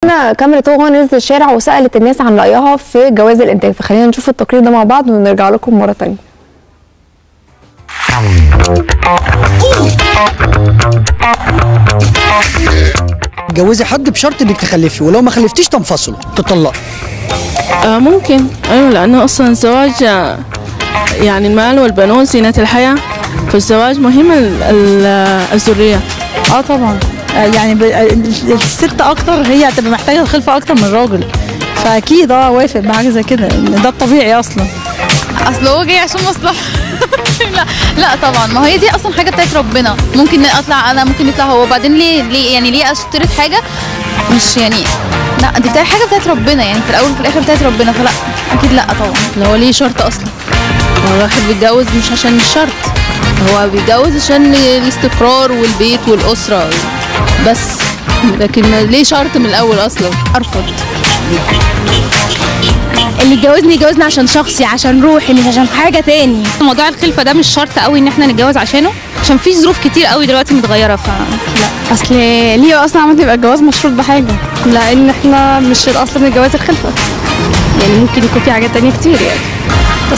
انا كاميرا هو نزل الشارع وسالت الناس عن رايها في جواز الانتاج فخلينا نشوف التقرير ده مع بعض ونرجع لكم مره تانية تجوزي حد بشرط انك تخلفي ولو ما خلفتيش تنفصلوا تطلقي آه ممكن ايوه لانه اصلا الزواج آه، يعني المال والبنون زينة الحياة فالزواج مهم ال- ال- الذرية اه طبعا آه يعني ب... آه، الست اكتر هي هتبقى محتاجه الخلفه اكتر من الراجل فاكيد اه وافق بحاجه زي كده إن ده الطبيعي اصلا اصل هو جاي عشان مصلحه لا لا طبعا ما هي دي اصلا حاجه بتاعت ربنا ممكن اطلع انا ممكن يطلع هو وبعدين ليه ليه يعني ليه اشترط حاجه مش يعني لا دي بتاعت حاجه بتاعت ربنا يعني في الاول وفي الاخر بتاعت ربنا فلا اكيد لا طبعا اللي هو ليه شرط اصلا هو الواحد بيتجوز مش عشان الشرط هو بيتجوز عشان الاستقرار والبيت والأسرة بس لكن ليه شرط من الأول أصلا ارفض اللي يتجوزني يتجوزني عشان شخصي عشان روحي مش عشان حاجه تاني موضوع الخلفه ده مش شرط قوي ان احنا نتجوز عشانه عشان في ظروف كتير قوي دلوقتي متغيره ف لا اصل ليه اصلا عملت يبقى الجواز مشروط بحاجه لان احنا مش الاصل من الجواز الخلفه يعني ممكن يكون في حاجات تانية كتير يعني بس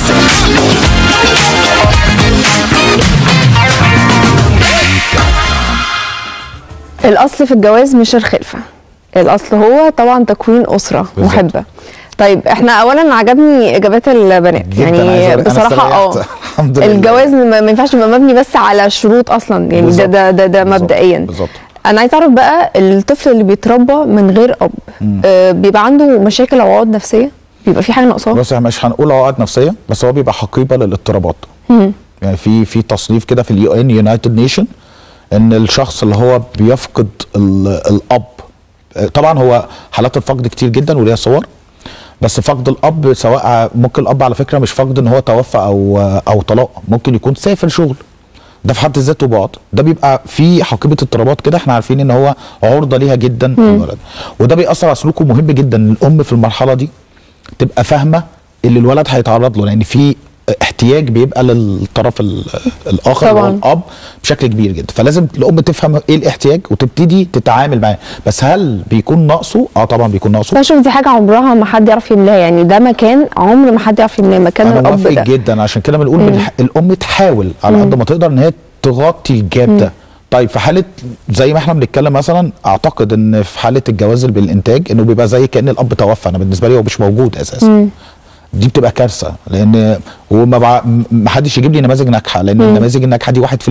الاصل في الجواز مش الخلفه الاصل هو طبعا تكوين اسره بالظبط. محبه طيب احنا اولا عجبني اجابات البنات جداً، عايز يعني أقول- أنا بصراحه استريحت. اه الحمد لله الجواز ما ما ينفعش يبقى مبني بس على شروط اصلا يعني ده بالظبط. ده ده, ده بالظبط. مبدئيا بالظبط انا عايز اعرف بقى الطفل اللي بيتربى من غير اب آه بيبقى عنده مشاكل او عقد نفسيه بيبقى في حاجه ناقصاه بص احنا مش هنقول عقد نفسيه بس هو بيبقى حقيبه للاضطرابات يعني في في تصنيف كده في اليو ان يونايتد نيشن ان الشخص اللي هو بيفقد ال- الاب آه، طبعا هو حالات الفقد كتير جدا وليها صور بس فقد الاب سواء ممكن الاب على فكره مش فقد ان هو توفى او او طلاق ممكن يكون سافر شغل ده في حد ذاته بعد ده بيبقى في حقيبه اضطرابات كده احنا عارفين ان هو عرضه ليها جدا الولد وده بيأثر على سلوكه مهم جدا الام في المرحله دي تبقى فاهمه اللي الولد هيتعرض له لان في احتياج بيبقى للطرف ال- الاخر اللي هو طبعاً. الاب بشكل كبير جدا فلازم الام تفهم ايه الاحتياج وتبتدي تتعامل معاه بس هل بيكون ناقصه اه طبعا بيكون ناقصه بشوف دي حاجه عمرها ما حد يعرف يملاها يعني ده مكان عمر ما حد يعرف يملاه مكان انا الاب موافق ده جدا عشان كده بنقول بنح... الام تحاول على قد ما تقدر ان هي تغطي الجاب ده طيب في حاله زي ما احنا بنتكلم مثلا اعتقد ان في حاله الجواز اللي بالانتاج انه بيبقى زي كان الاب توفى انا بالنسبه لي هو مش موجود اساسا دي بتبقى كارثه لان وما بع... ما حدش يجيب لي نماذج ناجحه لان النماذج الناجحه دي 1%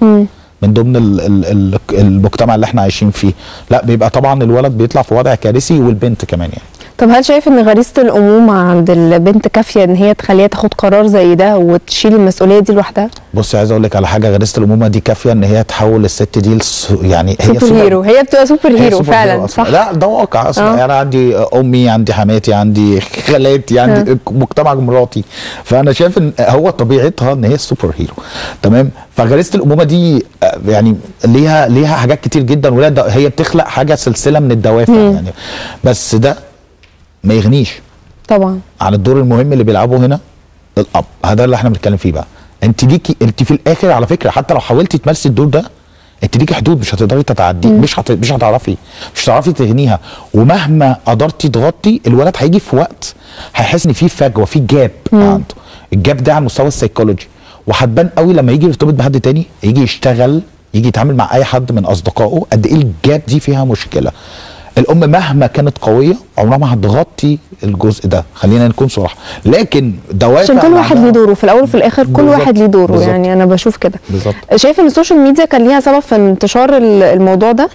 من ضمن ال ال ال المجتمع اللي احنا عايشين فيه لا بيبقى طبعا الولد بيطلع في وضع كارثي والبنت كمان يعني طب هل شايف ان غريزه الامومه عند البنت كافيه ان هي تخليها تاخد قرار زي ده وتشيل المسؤوليه دي لوحدها بصي عايز اقول لك على حاجه غريزه الامومه دي كافيه ان هي تحول الست دي لس... يعني هي سوبر هيرو هي بتبقى سوبر هي هيرو سوبر فعلا أصلاً. صح لا ده واقع اصلا آه. يعني انا عندي امي عندي حماتي عندي خالاتي عندي مجتمع مراتي فانا شايف ان هو طبيعتها ان هي السوبر هيرو تمام فغريزه الامومه دي آه، يعني ليها ليها حاجات كتير جدا ولا ده هي بتخلق حاجه سلسله من الدوافع يعني بس ده ما يغنيش طبعا عن الدور المهم اللي بيلعبه هنا الاب هذا اللي احنا بنتكلم فيه بقى انت ليكي انت في الاخر على فكره حتى لو حاولتي تمارسي الدور ده انت ليكي حدود مش هتقدري تتعدي مش هت... مش هتعرفي مش هتعرفي تغنيها ومهما قدرتي تغطي الولد هيجي في وقت هيحس ان في فجوه في جاب عنده الجاب ده على المستوى السيكولوجي وهتبان قوي لما يجي يرتبط بحد تاني يجي يشتغل يجي يتعامل مع اي حد من اصدقائه قد ايه الجاب دي فيها مشكله الام مهما كانت قويه عمرها ما هتغطي الجزء ده خلينا نكون صراحه لكن دوافع عشان كل اللي واحد عندها- ليه دوره في الاول وفي الاخر كل بالظبط، واحد ليه دوره بالظبط. يعني انا بشوف كده بالظبط شايف ان السوشيال ميديا كان ليها سبب في انتشار ال- الموضوع ده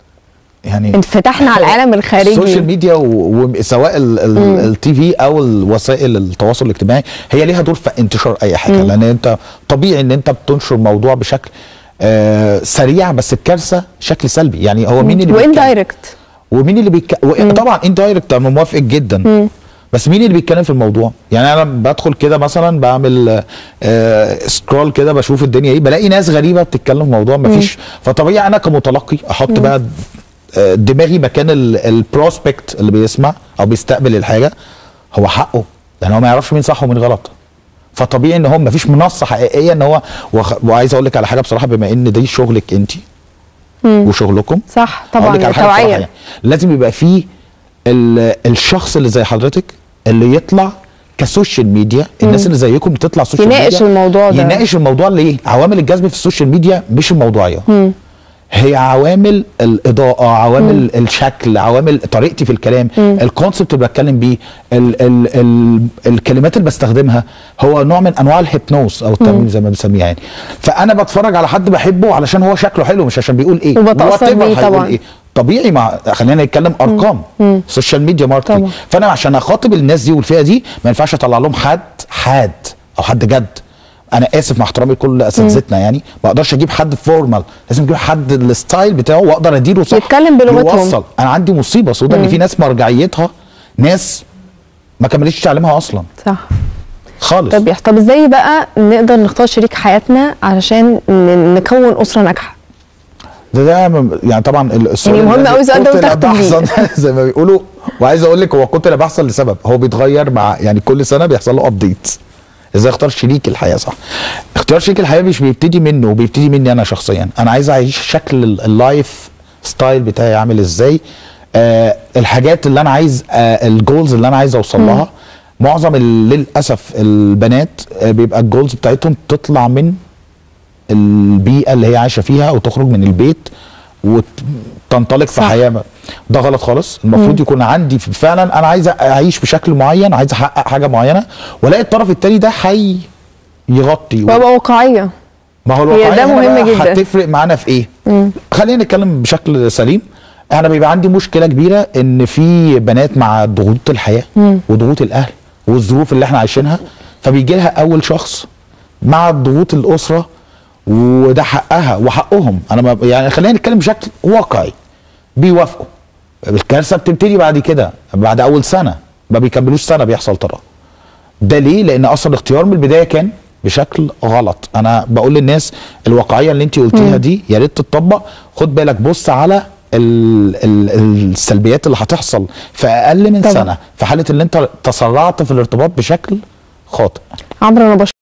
يعني انفتحنا على العالم الخارجي السوشيال ميديا و- وسواء التي في او الوسائل التواصل الاجتماعي هي ليها دور في انتشار اي حاجه لان انت طبيعي ان انت بتنشر موضوع بشكل آه سريع بس بكارثه شكل سلبي يعني هو مين اللي وان بيتكلم؟ دايركت ومين اللي بيتكلم طبعا اندايركت انا موافق جدا بس مين اللي بيتكلم في الموضوع يعني انا بدخل كده مثلا بعمل آه سكرول كده بشوف الدنيا ايه بلاقي ناس غريبه بتتكلم في موضوع مفيش فطبيعي انا كمتلقي احط بقى آه، دماغي مكان البروسبكت اللي بيسمع او بيستقبل الحاجه هو حقه لان هو ما يعرفش مين صح ومين غلط فطبيعي ان هو مفيش منصه حقيقيه ان هو وخ- وعايز اقول لك على حاجه بصراحه بما ان دي شغلك انت وشغلكم صح هقول طبعا لك على حاجه بصراحه توعيه يعني لازم يبقى فيه ال- الشخص اللي زي حضرتك اللي يطلع كسوشيال ميديا الناس اللي زيكم بتطلع سوشيال يناقش ميديا الموضوع ده. يناقش الموضوع ليه عوامل الجذب في السوشيال ميديا مش الموضوعيه هي عوامل الاضاءه عوامل الشكل عوامل طريقتي في الكلام الكونسبت اللي بتكلم بيه ال ال ال الكلمات اللي بستخدمها هو نوع من انواع الهيبنوز او التمرين زي ما بنسميها يعني فانا بتفرج على حد بحبه علشان هو شكله حلو مش عشان بيقول ايه وبتأثر whatever بيه هيقول طبعاً. ايه طبيعي مع خلينا نتكلم ارقام سوشيال ميديا ماركتنج طبعاً. فانا عشان اخاطب الناس دي والفئه دي ما ينفعش اطلع لهم حد حاد او حد جد انا اسف مع احترامي لكل اساتذتنا يعني ما اقدرش اجيب حد فورمال لازم اجيب حد الستايل بتاعه واقدر اديله صح يتكلم بلغتهم. يوصل انا عندي مصيبه سودا ان في ناس مرجعيتها ناس ما كملتش تعليمها اصلا صح خالص طب يا طب ازاي بقى نقدر نختار شريك حياتنا علشان ن- نكون اسره ناجحه ده ده م- يعني طبعا ال- السؤال يعني مهم الذي أوي السؤال ده قتل وتختم بيه. بحثاً زي ما بيقولوا وعايز اقول لك هو قتل بحثا لسبب هو بيتغير مع يعني كل سنه بيحصل له ابديت ازاي اختار شريك الحياه صح اختيار شريك الحياه مش بيبتدي منه وبيبتدي مني انا شخصيا انا عايز اعيش شكل ال- اللايف ستايل بتاعي عامل ازاي آه الحاجات اللي انا عايز آه الجولز اللي انا عايز اوصل لها معظم ال- للاسف البنات آه بيبقى الجولز بتاعتهم تطلع من البيئه اللي هي عايشه فيها وتخرج من البيت وتنطلق في صح. حياه ما- ده غلط خالص المفروض يكون عندي ف- فعلا انا عايز اعيش بشكل معين عايز احقق حاجه معينه والاقي الطرف التاني ده حي يغطي وابقى واقعيه ما هو هي الواقعية ده هنا مهم بقى جدا. هتفرق معانا في ايه؟ خلينا نتكلم بشكل سليم انا بيبقى عندي مشكله كبيره ان في بنات مع ضغوط الحياه وضغوط الاهل والظروف اللي احنا عايشينها فبيجي لها اول شخص مع ضغوط الاسره وده حقها وحقهم انا ما يعني خلينا نتكلم بشكل واقعي بيوافقوا الكارثه بتبتدي بعد كده بعد اول سنه ما بيكملوش سنه بيحصل طلاق ده ليه؟ لان اصلا الاختيار من البدايه كان بشكل غلط انا بقول للناس الواقعيه اللي انت قلتيها دي يا ريت تتطبق خد بالك بص على ال ال السلبيات اللي هتحصل في اقل من طبعا. سنه في حاله ان انت تسرعت في الارتباط بشكل خاطئ عمرو انا